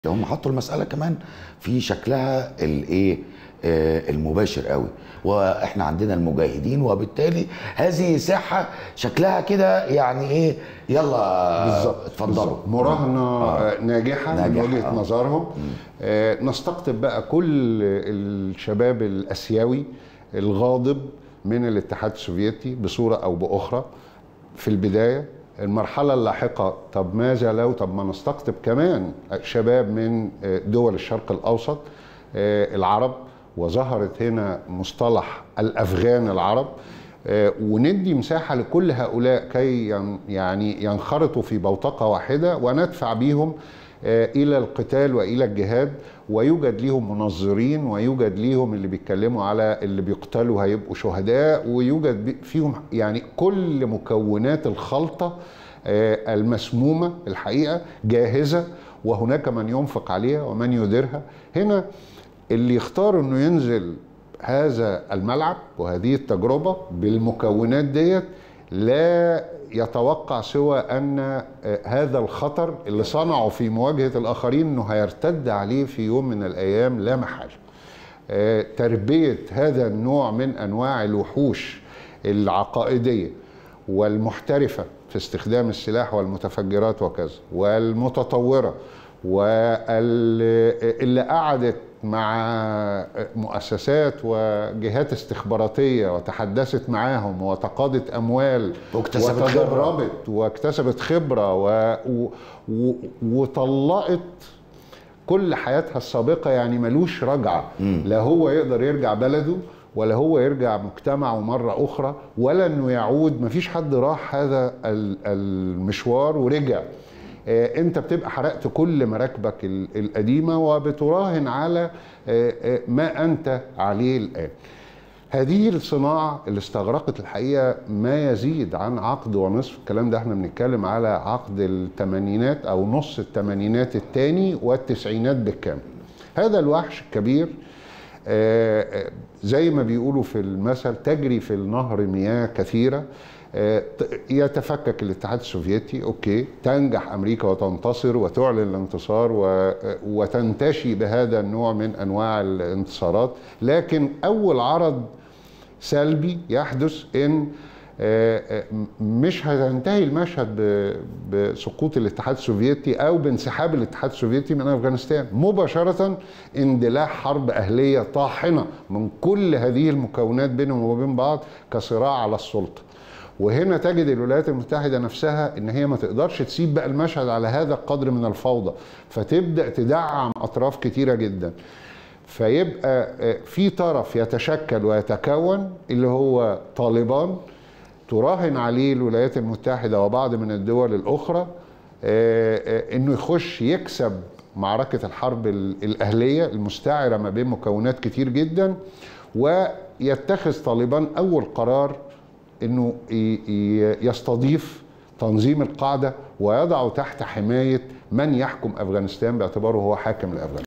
هم حطوا المساله كمان في شكلها الايه آه، المباشر قوي واحنا عندنا المجاهدين وبالتالي هذه ساحه شكلها كده يعني ايه يلا بالظبط اتفضلوا بالظبط. مراهنه آه. ناجحه, من ناجحة، وجهه آه. نظرهم آه نستقطب بقى كل الشباب الاسيوي الغاضب من الاتحاد السوفيتي بصوره او باخرى في البدايه المرحلة اللاحقة طب ماذا لو طب ما نستقطب كمان شباب من آه، دول الشرق الأوسط آه، العرب وظهرت هنا مصطلح الأفغان العرب آه، وندي مساحة لكل هؤلاء كي ين- يعني ينخرطوا في بوتقة واحدة وندفع بيهم آه، إلى القتال وإلى الجهاد ويوجد ليهم منظرين ويوجد ليهم اللي بيتكلموا على اللي بيقتلوا هيبقوا شهداء ويوجد بي- فيهم يعني كل مكونات الخلطة آه، المسمومة الحقيقة جاهزة وهناك من ينفق عليها ومن يديرها هنا اللي يختار انه ينزل هذا الملعب وهذه التجربة بالمكونات ديت لا يتوقع سوى ان آه، هذا الخطر اللي صنعه في مواجهة الاخرين انه هيرتد عليه في يوم من الايام لا محالة آه، تربية هذا النوع من أنواع الوحوش العقائدية والمحترفة في استخدام السلاح والمتفجرات وكذا والمتطورة واللي قعدت مع مؤسسات وجهات استخباراتية وتحدثت معاهم وتقاضت أموال واكتسبت خبرة. وتدربت واكتسبت خبرة و... و... و... وطلقت كل حياتها السابقة يعني ملوش رجعة لا هو يقدر يرجع بلده ولا هو يرجع مجتمعه مرة أخرى ولا أنه يعود مفيش حد راح هذا ال- المشوار ورجع آه، انت بتبقى حرقت كل مراكبك ال- القديمة وبتراهن على آه، آه، ما انت عليه الآن هذه الصناعة اللي استغرقت الحقيقة ما يزيد عن عقد ونصف الكلام ده احنا بنتكلم على عقد الثمانينات أو نص الثمانينات الثاني والتسعينات بالكامل هذا الوحش الكبير آه، آه، زي ما بيقولوا في المثل تجري في النهر مياه كثيرة آه، ت- يتفكك الاتحاد السوفيتي اوكي تنجح امريكا وتنتصر وتعلن الانتصار و- آه، وتنتشي بهذا النوع من انواع الانتصارات لكن اول عرض سلبي يحدث ان آه، آه، مش هتنتهي المشهد ب- بسقوط الاتحاد السوفيتي او بانسحاب الاتحاد السوفيتي من افغانستان مباشره اندلاع حرب اهليه طاحنه من كل هذه المكونات بينهم وبين بعض كصراع على السلطه وهنا تجد الولايات المتحده نفسها ان هي ما تقدرش تسيب بقى المشهد على هذا القدر من الفوضى فتبدا تدعم اطراف كتيره جدا فيبقى آه، في طرف يتشكل ويتكون اللي هو طالبان تراهن عليه الولايات المتحده وبعض من الدول الاخرى آه، آه، انه يخش يكسب معركه الحرب ال- الاهليه المستعره ما بين مكونات كتير جدا ويتخذ طالبان اول قرار انه ي- ي- يستضيف تنظيم القاعده ويضعه تحت حمايه من يحكم افغانستان باعتباره هو حاكم لافغانستان